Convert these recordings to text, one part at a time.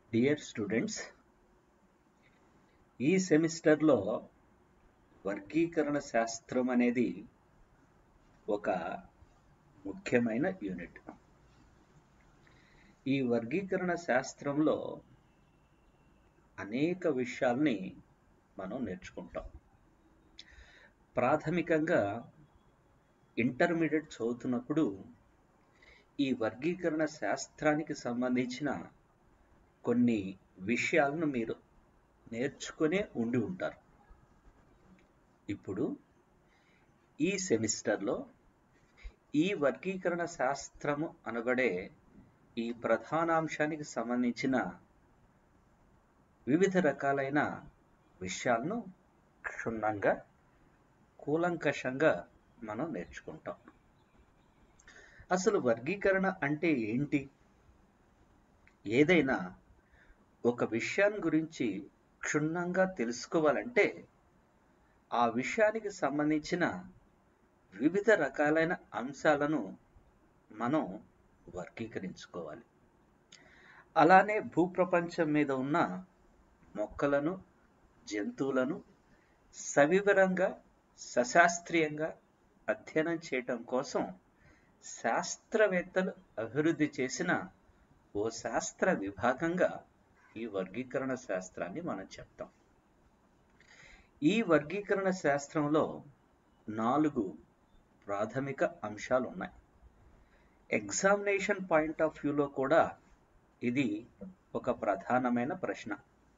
dear students ఈ సెమిస్టర్లో వర్గీకరణ శాస్త్రం అనేది ఒక ముఖ్యమైన యూనిట్ ఈ వర్గీకరణ శాస్త్రంలో అనేక విషయాల్ని మనం నేర్చుకుంటాం ప్రాథమికంగా ఇంటర్మీడియట్ చదువుతున్నప్పుడు ఈ వర్గీకరణ శాస్త్రానికి సంబంధించిన కొన్ని విషయాలను మీరు నేర్చుకునే ఉండి ఉంటారు ఇప్పుడు ఈ సెమిస్టర్లో ఈ వర్గీకరణ శాస్త్రము అనబడే ఈ ప్రధానాంశానికి సంబంధించిన వివిధ రకాలైన విషయాలను క్షుణ్ణంగా కూలంకషంగా మనం నేర్చుకుంటాం అసలు వర్గీకరణ అంటే ఏంటి ఏదైనా ఒక విషయాన్ని గురించి క్షుణ్ణంగా తెలుసుకోవాలంటే ఆ విషయానికి సంబంధించిన వివిధ రకాలైన అంశాలను మనం వర్గీకరించుకోవాలి అలానే భూప్రపంచం మీద ఉన్న మొక్కలను జంతువులను సవివరంగా సశాస్త్రీయంగా అధ్యయనం చేయటం కోసం శాస్త్రవేత్తలు అభివృద్ధి చేసిన ఓ శాస్త్ర విభాగంగా ఈ వర్గీకరణ శాస్త్రాన్ని మనం చెప్తాం ఈ వర్గీకరణ శాస్త్రంలో నాలుగు ప్రాథమిక అంశాలు ఉన్నాయి ఎగ్జామినేషన్ పాయింట్ ఆఫ్ వ్యూలో కూడా ఇది ఒక ప్రధానమైన ప్రశ్న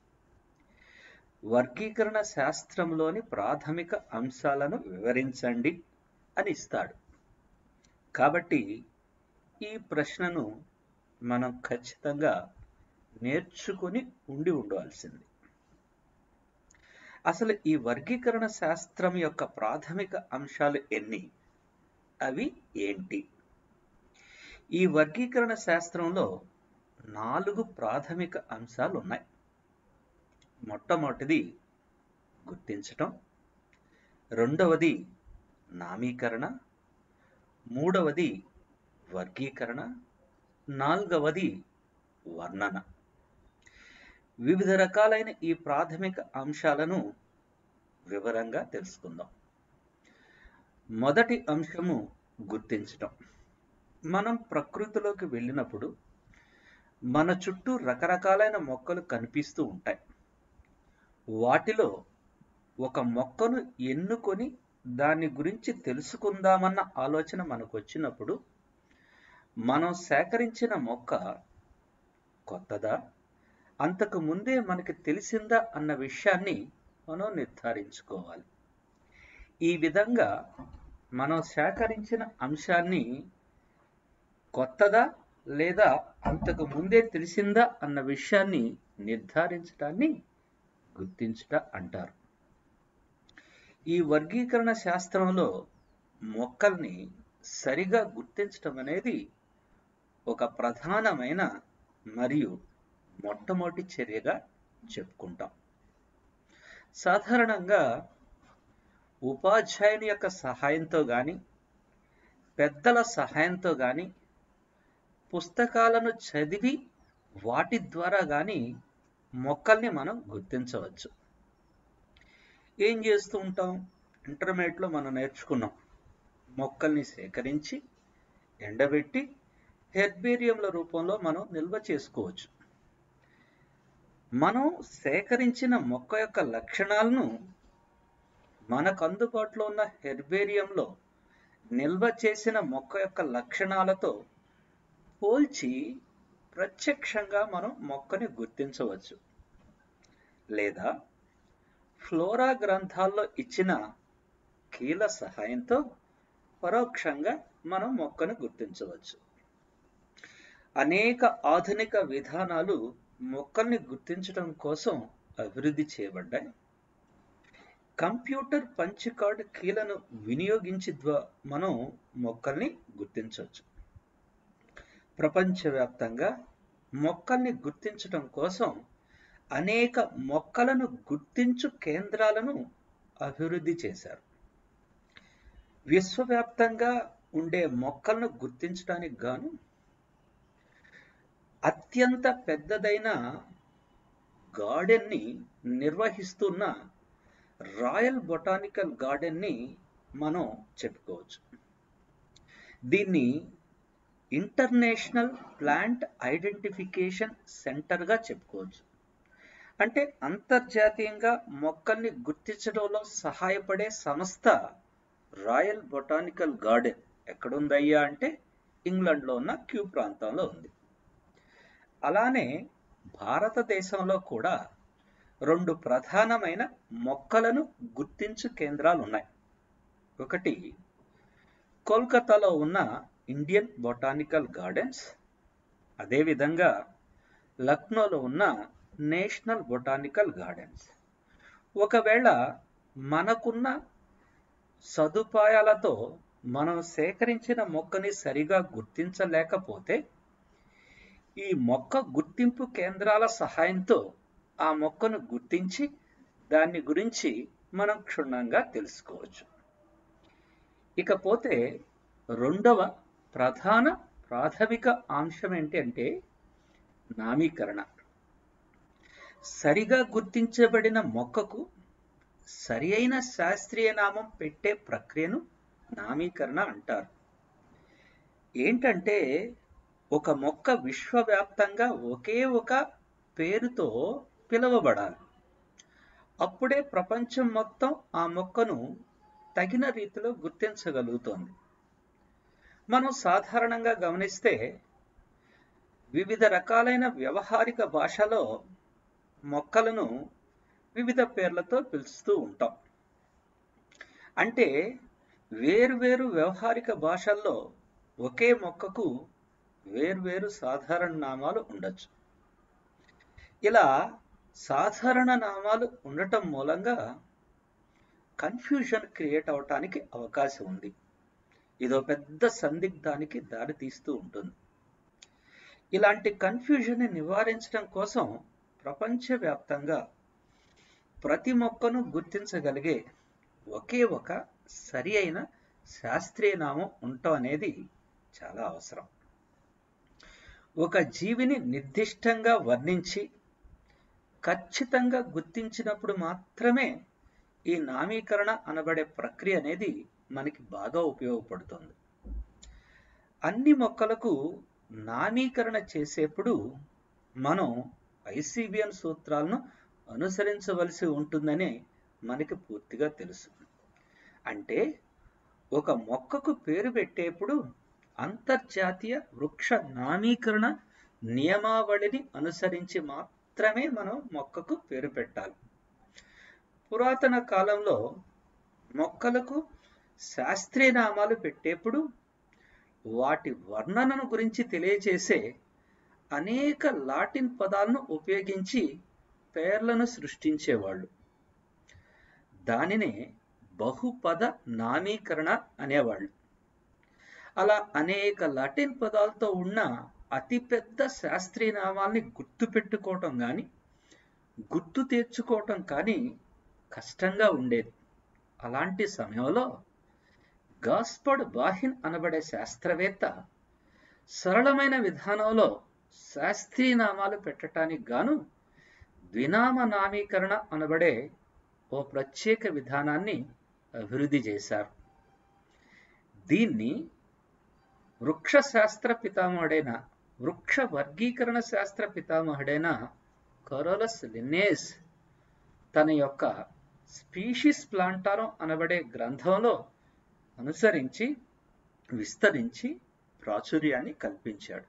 వర్గీకరణ శాస్త్రంలోని ప్రాథమిక అంశాలను వివరించండి అని ఇస్తాడు కాబట్టి ఈ ప్రశ్నను మనం ఖచ్చితంగా నేర్చుకుని ఉండి ఉండవలసింది అసలు ఈ వర్గీకరణ శాస్త్రం యొక్క ప్రాథమిక అంశాలు ఎన్ని అవి ఏంటి ఈ వర్గీకరణ శాస్త్రంలో నాలుగు ప్రాథమిక అంశాలు ఉన్నాయి మొట్టమొదటిది గుర్తించటం రెండవది నామీకరణ మూడవది వర్గీకరణ నాలుగవది వర్ణన వివిధ రకాలైన ఈ ప్రాథమిక అంశాలను వివరంగా తెలుసుకుందాం మొదటి అంశము గుర్తించటం మనం ప్రకృతిలోకి వెళ్ళినప్పుడు మన చుట్టూ రకరకాలైన మొక్కలు కనిపిస్తూ ఉంటాయి వాటిలో ఒక మొక్కను ఎన్నుకొని దాని గురించి తెలుసుకుందామన్న ఆలోచన మనకు వచ్చినప్పుడు మనం సేకరించిన మొక్క కొత్తదా అంతకు ముందే మనకి తెలిసిందా అన్న విషయాన్ని మనం నిర్ధారించుకోవాలి ఈ విధంగా మనం సేకరించిన అంశాన్ని కొత్తదా లేదా అంతకు ముందే తెలిసిందా అన్న విషయాన్ని నిర్ధారించడాన్ని గుర్తించుట అంటారు ఈ వర్గీకరణ శాస్త్రంలో మొక్కల్ని సరిగా గుర్తించటం అనేది ఒక ప్రధానమైన మరియు మొట్టమొదటి చర్యగా చెప్పుకుంటాం సాధారణంగా ఉపాధ్యాయుని యొక్క సహాయంతో కానీ పెద్దల సహాయంతో కానీ పుస్తకాలను చదివి వాటి ద్వారా కానీ మొక్కల్ని మనం గుర్తించవచ్చు ఏం చేస్తూ ఉంటాం ఇంటర్మీడియట్లో మనం నేర్చుకున్నాం మొక్కల్ని సేకరించి ఎండబెట్టి హెర్బేరియంల రూపంలో మనం నిల్వ చేసుకోవచ్చు మనం సేకరించిన మొక్క యొక్క లక్షణాలను మనకు అందుబాటులో ఉన్న హెర్బేరియంలో నిల్వ చేసిన మొక్క యొక్క లక్షణాలతో పోల్చి ప్రత్యక్షంగా మనం మొక్కని గుర్తించవచ్చు లేదా ఫ్లోరా గ్రంథాల్లో ఇచ్చిన కీల సహాయంతో పరోక్షంగా మనం మొక్కను గుర్తించవచ్చు అనేక ఆధునిక విధానాలు మొక్కల్ని గుర్తించడం కోసం అభివృద్ధి చేయబడ్డాయి కంప్యూటర్ పంచ్ కార్డ్ కీలను వినియోగించి మనం మొక్కల్ని గుర్తించవచ్చు ప్రపంచవ్యాప్తంగా మొక్కల్ని గుర్తించడం కోసం అనేక మొక్కలను గుర్తించు కేంద్రాలను అభివృద్ధి చేశారు విశ్వవ్యాప్తంగా ఉండే మొక్కలను గుర్తించడానికి గాను అత్యంత పెద్దదైన గార్డెన్ని నిర్వహిస్తున్న రాయల్ బొటానికల్ గార్డెన్ని మనం చెప్పుకోవచ్చు దీన్ని ఇంటర్నేషనల్ ప్లాంట్ ఐడెంటిఫికేషన్ సెంటర్గా చెప్పుకోవచ్చు అంటే అంతర్జాతీయంగా మొక్కల్ని గుర్తించడంలో సహాయపడే సంస్థ రాయల్ బొటానికల్ గార్డెన్ ఎక్కడుందయ్యా అంటే ఇంగ్లండ్లో ఉన్న క్యూ ప్రాంతంలో ఉంది అలానే భారతదేశంలో కూడా రెండు ప్రధానమైన మొక్కలను గుర్తించు కేంద్రాలు ఉన్నాయి ఒకటి కోల్కతాలో ఉన్న ఇండియన్ బొటానికల్ గార్డెన్స్ అదేవిధంగా లక్నోలో ఉన్న నేషనల్ బొటానికల్ గార్డెన్స్ ఒకవేళ మనకున్న సదుపాయాలతో మనం సేకరించిన మొక్కని సరిగా గుర్తించలేకపోతే ఈ మొక్క గుర్తింపు కేంద్రాల సహాయంతో ఆ మొక్కను గుర్తించి దాని గురించి మనం క్షుణ్ణంగా తెలుసుకోవచ్చు ఇకపోతే రెండవ ప్రధాన ప్రాథమిక అంశం ఏంటి అంటే నామీకరణ సరిగా గుర్తించబడిన మొక్కకు సరి అయిన శాస్త్రీయ నామం పెట్టే ప్రక్రియను నామీకరణ అంటారు ఏంటంటే ఒక మొక్క విశ్వవ్యాప్తంగా ఒకే ఒక పేరుతో పిలువబడాలి అప్పుడే ప్రపంచం మొత్తం ఆ మొక్కను తగిన రీతిలో గుర్తించగలుగుతోంది మనం సాధారణంగా గమనిస్తే వివిధ రకాలైన వ్యవహారిక భాషలో మొక్కలను వివిధ పేర్లతో పిలుస్తూ ఉంటాం అంటే వేరువేరు వ్యవహారిక భాషల్లో ఒకే మొక్కకు వేర్వేరు సాధారణ నామాలు ఉండొచ్చు ఇలా సాధారణ నామాలు ఉండటం మూలంగా కన్ఫ్యూజన్ క్రియేట్ అవటానికి అవకాశం ఉంది ఇదో పెద్ద సందిగ్ధానికి దారితీస్తూ ఉంటుంది ఇలాంటి కన్ఫ్యూజన్ని నివారించడం కోసం ప్రపంచవ్యాప్తంగా ప్రతి మొక్కను గుర్తించగలిగే ఒకే ఒక సరి అయిన శాస్త్రీయ నామం ఉండటం అనేది చాలా అవసరం ఒక జీవిని నిర్దిష్టంగా వర్ణించి ఖచ్చితంగా గుర్తించినప్పుడు మాత్రమే ఈ నామీకరణ అనబడే ప్రక్రియ అనేది మనకి బాగా ఉపయోగపడుతుంది అన్ని మొక్కలకు నామీకరణ చేసేప్పుడు మనం ఐసిబిఎన్ సూత్రాలను అనుసరించవలసి ఉంటుందని మనకి పూర్తిగా తెలుసు అంటే ఒక మొక్కకు పేరు పెట్టేప్పుడు అంతర్జాతీయ వృక్ష నామీకరణ నియమావళిని అనుసరించి మాత్రమే మనం మొక్కకు పేరు పెట్టాలి పురాతన కాలంలో మొక్కలకు శాస్త్రీయ నామాలు పెట్టేప్పుడు వాటి వర్ణనను గురించి తెలియచేసే అనేక లాటిన్ పదాలను ఉపయోగించి పేర్లను సృష్టించేవాళ్ళు దానినే బహుపద నామీకరణ అనేవాళ్ళు అలా అనేక లాటిన్ పదాలతో ఉన్న అతిపెద్ద శాస్త్రీయ నామాల్ని గుర్తు పెట్టుకోవటం కానీ గుర్తు తెచ్చుకోవటం కానీ కష్టంగా ఉండేది అలాంటి సమయంలో గాస్పడ్ బాహిన్ అనబడే శాస్త్రవేత్త సరళమైన విధానంలో శాస్త్రీయ నామాలు పెట్టడానికి గాను ద్వినామ నామీకరణ అనబడే ఓ ప్రత్యేక విధానాన్ని అభివృద్ధి చేశారు దీన్ని వృక్ష శాస్త్ర పితామహుడైన వృక్ష వర్గీకరణ శాస్త్ర పితామహుడైన కరోలస్ లిన్నేస్ తన యొక్క స్పీషిస్ ప్లాంటారం అనబడే గ్రంథంలో అనుసరించి విస్తరించి ప్రాచుర్యాన్ని కల్పించాడు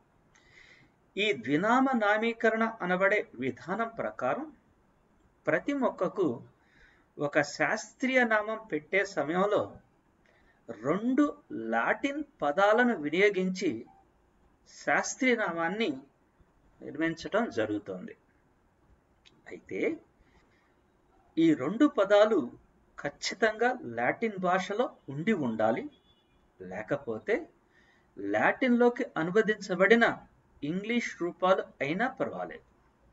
ఈ ద్వినామ నామీకరణ అనబడే విధానం ప్రకారం ప్రతి మొక్కకు ఒక శాస్త్రీయ నామం పెట్టే సమయంలో రెండు లాటిన్ పదాలను వినియోగించి శాస్త్రీయ నామాన్ని నిర్మించటం జరుగుతోంది అయితే ఈ రెండు పదాలు ఖచ్చితంగా లాటిన్ భాషలో ఉండి ఉండాలి లేకపోతే లాటిన్లోకి అనువదించబడిన ఇంగ్లీష్ రూపాలు అయినా పర్వాలేదు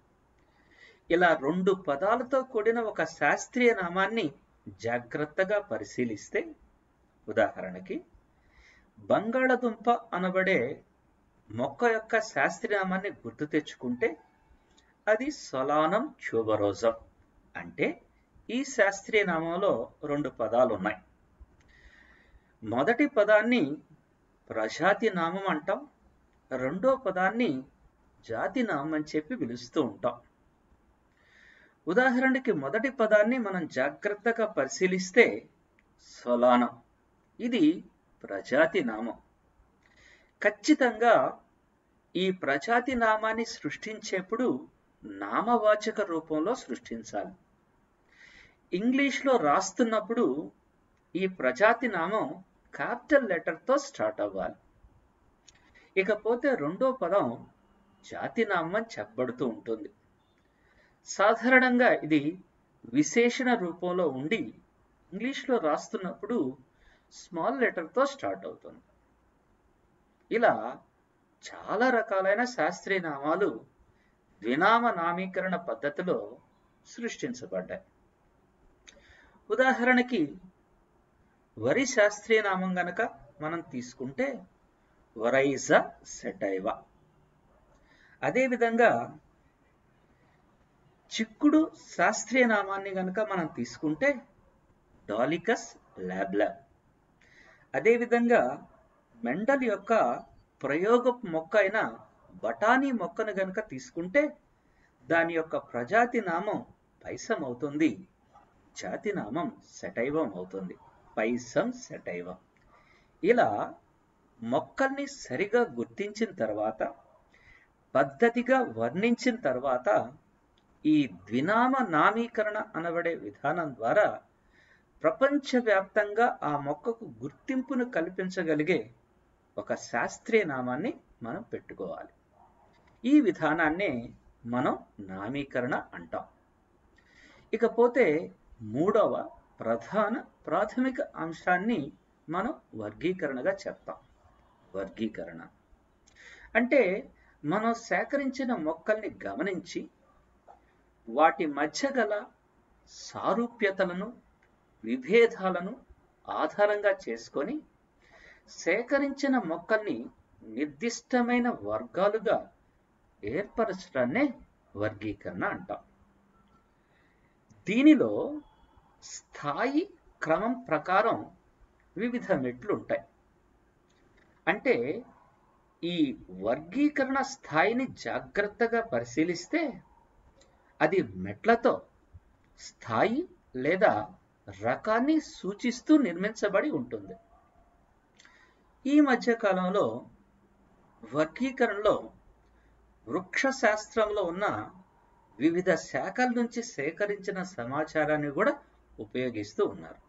ఇలా రెండు పదాలతో కూడిన ఒక శాస్త్రీయ నామాన్ని జాగ్రత్తగా పరిశీలిస్తే ఉదాహరణకి బంగాళదుంప అనబడే మొక్క యొక్క శాస్త్రీయ నామాన్ని గుర్తు తెచ్చుకుంటే అది సొలానం ట్యూబరోజం అంటే ఈ శాస్త్రీయ నామంలో రెండు పదాలు ఉన్నాయి మొదటి పదాన్ని ప్రజాతి నామం అంటాం రెండో పదాన్ని జాతి నామం అని చెప్పి పిలుస్తూ ఉంటాం ఉదాహరణకి మొదటి పదాన్ని మనం జాగ్రత్తగా పరిశీలిస్తే సొలానం ఇది ప్రజాతి నామం ఖచ్చితంగా ఈ ప్రజాతి నామాన్ని సృష్టించేప్పుడు నామవాచక రూపంలో సృష్టించాలి ఇంగ్లీష్లో రాస్తున్నప్పుడు ఈ ప్రజాతి నామం క్యాపిటల్ లెటర్తో స్టార్ట్ అవ్వాలి ఇకపోతే రెండో పదం జాతి నామం చెప్పబడుతూ ఉంటుంది సాధారణంగా ఇది విశేషణ రూపంలో ఉండి ఇంగ్లీష్లో రాస్తున్నప్పుడు స్మాల్ లెటర్తో స్టార్ట్ అవుతుంది ఇలా చాలా రకాలైన శాస్త్రీయ నామాలు ద్వినామ నామీకరణ పద్ధతిలో సృష్టించబడ్డాయి ఉదాహరణకి వరి శాస్త్రీయ నామం గనక మనం తీసుకుంటే వరైజ సెటైవ అదేవిధంగా చిక్కుడు శాస్త్రీయ నామాన్ని గనక మనం తీసుకుంటే డాలికస్ ల్యాబ్లా అదేవిధంగా మెండల్ యొక్క ప్రయోగపు మొక్క అయిన బఠానీ మొక్కను గనక తీసుకుంటే దాని యొక్క ప్రజాతి నామం పైసం అవుతుంది జాతి నామం సెటైవం అవుతుంది పైసం సెటైవం ఇలా మొక్కల్ని సరిగా గుర్తించిన తర్వాత పద్ధతిగా వర్ణించిన తర్వాత ఈ ద్వినామ నామీకరణ అనబడే విధానం ద్వారా ప్రపంచవ్యాప్తంగా ఆ మొక్కకు గుర్తింపును కల్పించగలిగే ఒక శాస్త్రీయ నామాన్ని మనం పెట్టుకోవాలి ఈ విధానాన్నే మనం నామీకరణ అంటాం ఇకపోతే మూడవ ప్రధాన ప్రాథమిక అంశాన్ని మనం వర్గీకరణగా చెప్తాం వర్గీకరణ అంటే మనం సేకరించిన మొక్కల్ని గమనించి వాటి మధ్య గల సారూప్యతలను విభేదాలను ఆధారంగా చేసుకొని సేకరించిన మొక్కల్ని నిర్దిష్టమైన వర్గాలుగా ఏర్పరచడాన్నే వర్గీకరణ అంటాం దీనిలో స్థాయి క్రమం ప్రకారం వివిధ మెట్లు ఉంటాయి అంటే ఈ వర్గీకరణ స్థాయిని జాగ్రత్తగా పరిశీలిస్తే అది మెట్లతో స్థాయి లేదా రకాన్ని సూచిస్తూ నిర్మించబడి ఉంటుంది ఈ మధ్య కాలంలో వర్గీకరణలో వృక్ష శాస్త్రంలో ఉన్న వివిధ శాఖల నుంచి సేకరించిన సమాచారాన్ని కూడా ఉపయోగిస్తూ ఉన్నారు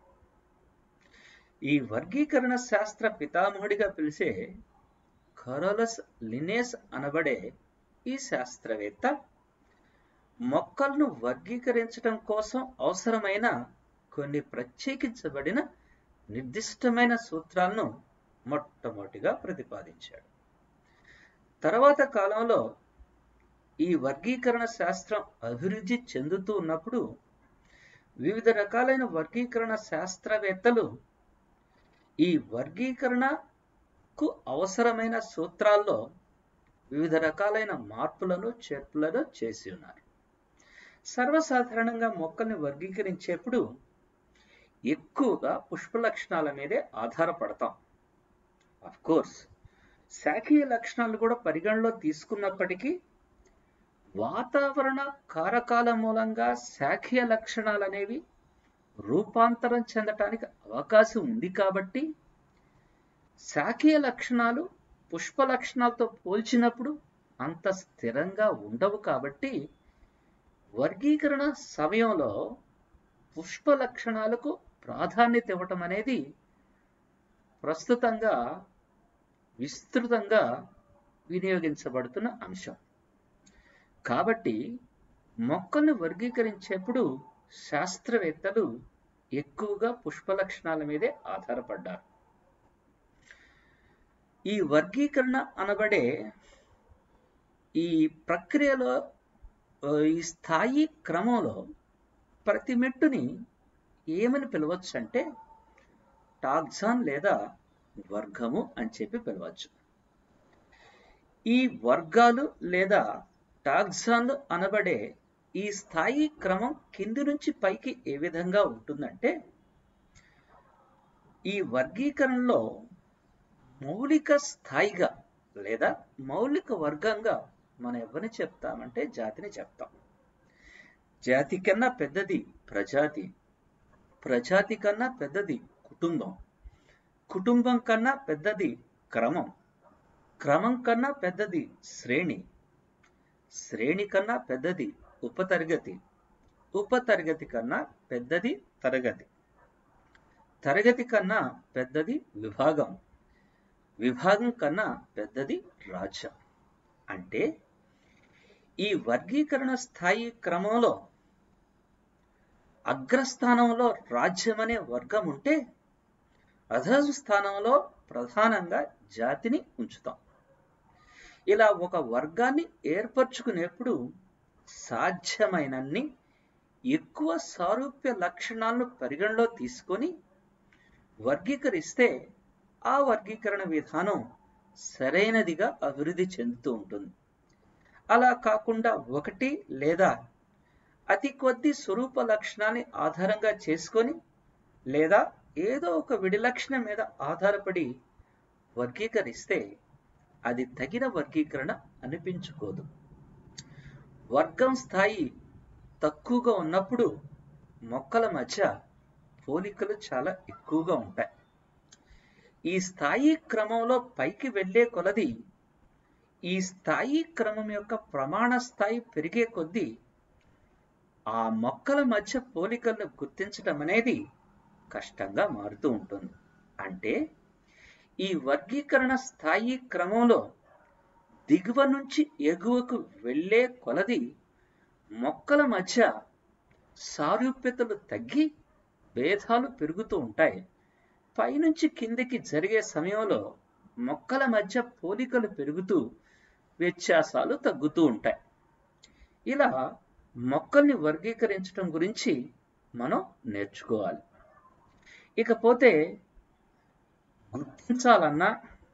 ఈ వర్గీకరణ శాస్త్ర పితామహుడిగా పిలిచే కరోలస్ లినేస్ అనబడే ఈ శాస్త్రవేత్త మొక్కలను వర్గీకరించడం కోసం అవసరమైన కొన్ని ప్రత్యేకించబడిన నిర్దిష్టమైన సూత్రాలను మొట్టమొదటిగా ప్రతిపాదించాడు తర్వాత కాలంలో ఈ వర్గీకరణ శాస్త్రం అభివృద్ధి చెందుతూ ఉన్నప్పుడు వివిధ రకాలైన వర్గీకరణ శాస్త్రవేత్తలు ఈ వర్గీకరణకు అవసరమైన సూత్రాల్లో వివిధ రకాలైన మార్పులను చేర్పులను చేసి ఉన్నారు సర్వసాధారణంగా మొక్కల్ని వర్గీకరించేప్పుడు ఎక్కువగా పుష్ప లక్షణాల మీదే ఆధారపడతాం అఫ్ కోర్స్ శాఖీయ లక్షణాలు కూడా పరిగణలో తీసుకున్నప్పటికీ వాతావరణ కారకాల మూలంగా శాఖీయ లక్షణాలు అనేవి రూపాంతరం చెందటానికి అవకాశం ఉంది కాబట్టి శాఖీయ లక్షణాలు పుష్ప లక్షణాలతో పోల్చినప్పుడు అంత స్థిరంగా ఉండవు కాబట్టి వర్గీకరణ సమయంలో పుష్ప లక్షణాలకు ప్రాధాన్యత ఇవ్వటం అనేది ప్రస్తుతంగా విస్తృతంగా వినియోగించబడుతున్న అంశం కాబట్టి మొక్కల్ని వర్గీకరించేప్పుడు శాస్త్రవేత్తలు ఎక్కువగా పుష్ప లక్షణాల మీదే ఆధారపడ్డారు ఈ వర్గీకరణ అనబడే ఈ ప్రక్రియలో ఈ స్థాయి క్రమంలో ప్రతి మెట్టుని ఏమని పిలవచ్చు అంటే టాక్సాన్ లేదా వర్గము అని చెప్పి పిలవచ్చు ఈ వర్గాలు లేదా టాక్సాన్లు అనబడే ఈ స్థాయి క్రమం కింది నుంచి పైకి ఏ విధంగా ఉంటుందంటే ఈ వర్గీకరణలో మౌలిక స్థాయిగా లేదా మౌలిక వర్గంగా మనం ఎవరిని చెప్తామంటే జాతిని చెప్తాం జాతి కన్నా పెద్దది ప్రజాతి ప్రజాతి కన్నా పెద్దది కుటుంబం కుటుంబం కన్నా పెద్దది క్రమం క్రమం కన్నా పెద్దది శ్రేణి శ్రేణి కన్నా పెద్దది ఉపతరగతి ఉపతరగతి కన్నా పెద్దది తరగతి తరగతి కన్నా పెద్దది విభాగం విభాగం కన్నా పెద్దది రాజ్యం అంటే ఈ వర్గీకరణ స్థాయి క్రమంలో అగ్రస్థానంలో రాజ్యం అనే వర్గం ఉంటే అధ స్థానంలో ప్రధానంగా జాతిని ఉంచుతాం ఇలా ఒక వర్గాన్ని ఏర్పరచుకునేప్పుడు సాధ్యమైనన్ని ఎక్కువ సారూప్య లక్షణాలను పరిగణలో తీసుకొని వర్గీకరిస్తే ఆ వర్గీకరణ విధానం సరైనదిగా అభివృద్ధి చెందుతూ ఉంటుంది అలా కాకుండా ఒకటి లేదా అతి కొద్ది స్వరూప లక్షణాన్ని ఆధారంగా చేసుకొని లేదా ఏదో ఒక విడిలక్షణం మీద ఆధారపడి వర్గీకరిస్తే అది తగిన వర్గీకరణ అనిపించుకోదు వర్గం స్థాయి తక్కువగా ఉన్నప్పుడు మొక్కల మధ్య పోలికలు చాలా ఎక్కువగా ఉంటాయి ఈ స్థాయి క్రమంలో పైకి వెళ్ళే కొలది ఈ స్థాయి క్రమం యొక్క ప్రమాణ స్థాయి పెరిగే కొద్దీ ఆ మొక్కల మధ్య పోలికలను గుర్తించడం అనేది కష్టంగా మారుతూ ఉంటుంది అంటే ఈ వర్గీకరణ స్థాయి క్రమంలో దిగువ నుంచి ఎగువకు వెళ్ళే కొలది మొక్కల మధ్య సారూప్యతలు తగ్గి భేదాలు పెరుగుతూ ఉంటాయి పైనుంచి కిందికి జరిగే సమయంలో మొక్కల మధ్య పోలికలు పెరుగుతూ వ్యత్యాసాలు తగ్గుతూ ఉంటాయి ఇలా మొక్కల్ని వర్గీకరించడం గురించి మనం నేర్చుకోవాలి ఇకపోతే గుర్తించాలన్నా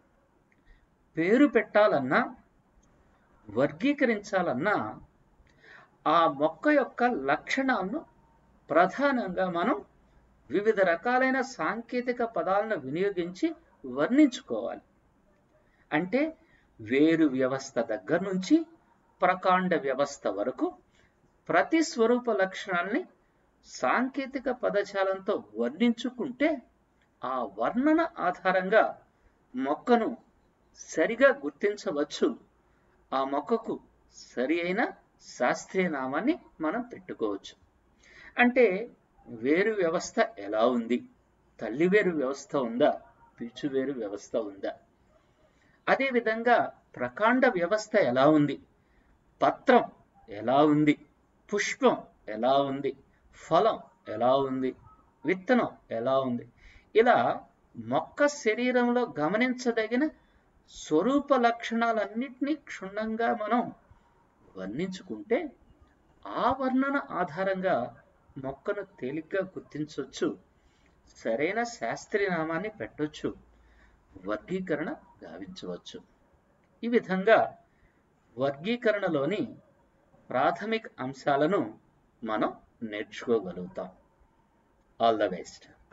పేరు పెట్టాలన్నా వర్గీకరించాలన్నా ఆ మొక్క యొక్క లక్షణాలను ప్రధానంగా మనం వివిధ రకాలైన సాంకేతిక పదాలను వినియోగించి వర్ణించుకోవాలి అంటే వేరు వ్యవస్థ దగ్గర నుంచి ప్రకాండ వ్యవస్థ వరకు ప్రతి స్వరూప లక్షణాన్ని సాంకేతిక పదజాలంతో వర్ణించుకుంటే ఆ వర్ణన ఆధారంగా మొక్కను సరిగా గుర్తించవచ్చు ఆ మొక్కకు సరి అయిన శాస్త్రీయ నామాన్ని మనం పెట్టుకోవచ్చు అంటే వేరు వ్యవస్థ ఎలా ఉంది తల్లి వేరు వ్యవస్థ ఉందా పీచు వేరు వ్యవస్థ ఉందా అదేవిధంగా ప్రకాండ వ్యవస్థ ఎలా ఉంది పత్రం ఎలా ఉంది పుష్పం ఎలా ఉంది ఫలం ఎలా ఉంది విత్తనం ఎలా ఉంది ఇలా మొక్క శరీరంలో గమనించదగిన స్వరూప లక్షణాలన్నింటినీ క్షుణ్ణంగా మనం వర్ణించుకుంటే ఆ వర్ణన ఆధారంగా మొక్కను తేలిగ్గా గుర్తించవచ్చు సరైన శాస్త్రీయ నామాన్ని పెట్టొచ్చు వర్గీకరణ గావించవచ్చు ఈ విధంగా వర్గీకరణలోని ప్రాథమిక అంశాలను మనం నేర్చుకోగలుగుతాం ఆల్ ద బెస్ట్